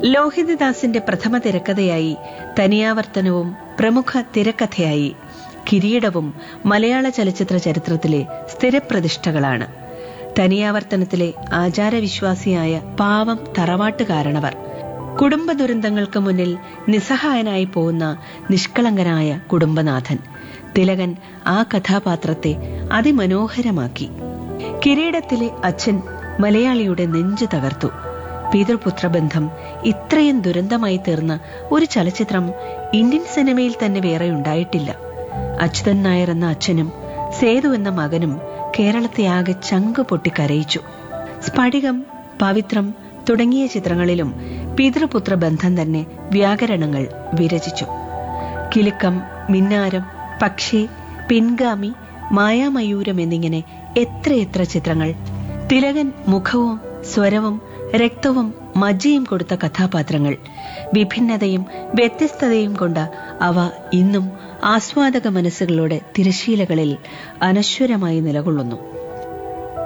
ലോഹിതദാസിന്റെ പ്രഥമ തിരക്കഥയായി തനിയാവർത്തനവും പ്രമുഖ തിരക്കഥയായി കിരീടവും മലയാള ചലച്ചിത്ര ചരിത്രത്തിലെ സ്ഥിരപ്രതിഷ്ഠകളാണ് തനിയാവർത്തനത്തിലെ ആചാരവിശ്വാസിയായ പാവം തറവാട്ടുകാരണവർ കുടുംബ ദുരന്തങ്ങൾക്ക് മുന്നിൽ നിസ്സഹായനായി പോകുന്ന നിഷ്കളങ്കനായ കുടുംബനാഥൻ തിലകൻ ആ കഥാപാത്രത്തെ അതിമനോഹരമാക്കി കിരീടത്തിലെ അച്ഛൻ മലയാളിയുടെ നെഞ്ചു തകർത്തു പിതൃപുത്ര ബന്ധം ഇത്രയും ദുരന്തമായി തീർന്ന ഒരു ചലച്ചിത്രം ഇന്ത്യൻ സിനിമയിൽ തന്നെ വേറെ ഉണ്ടായിട്ടില്ല അച്യുതൻ നായർ എന്ന അച്ഛനും സേതു എന്ന മകനും കേരളത്തെ ആകെ ചങ്ക് പൊട്ടിക്കരയിച്ചു സ്ഫടികം പവിത്രം തുടങ്ങിയ ചിത്രങ്ങളിലും പിതൃപുത്ര ബന്ധം തന്നെ വ്യാകരണങ്ങൾ വിരചിച്ചു കിലുക്കം മിന്നാരം പക്ഷി പിൻഗാമി മായാമയൂരം എന്നിങ്ങനെ എത്രയെത്ര ചിത്രങ്ങൾ തിലകൻ മുഖവും സ്വരവും രക്തവും മജ്ജയും കൊടുത്ത കഥാപാത്രങ്ങൾ വിഭിന്നതയും വ്യത്യസ്തതയും കൊണ്ട് അവ ഇന്നും ആസ്വാദക മനസ്സുകളുടെ തിരശീലകളിൽ അനശ്വരമായി നിലകൊള്ളുന്നു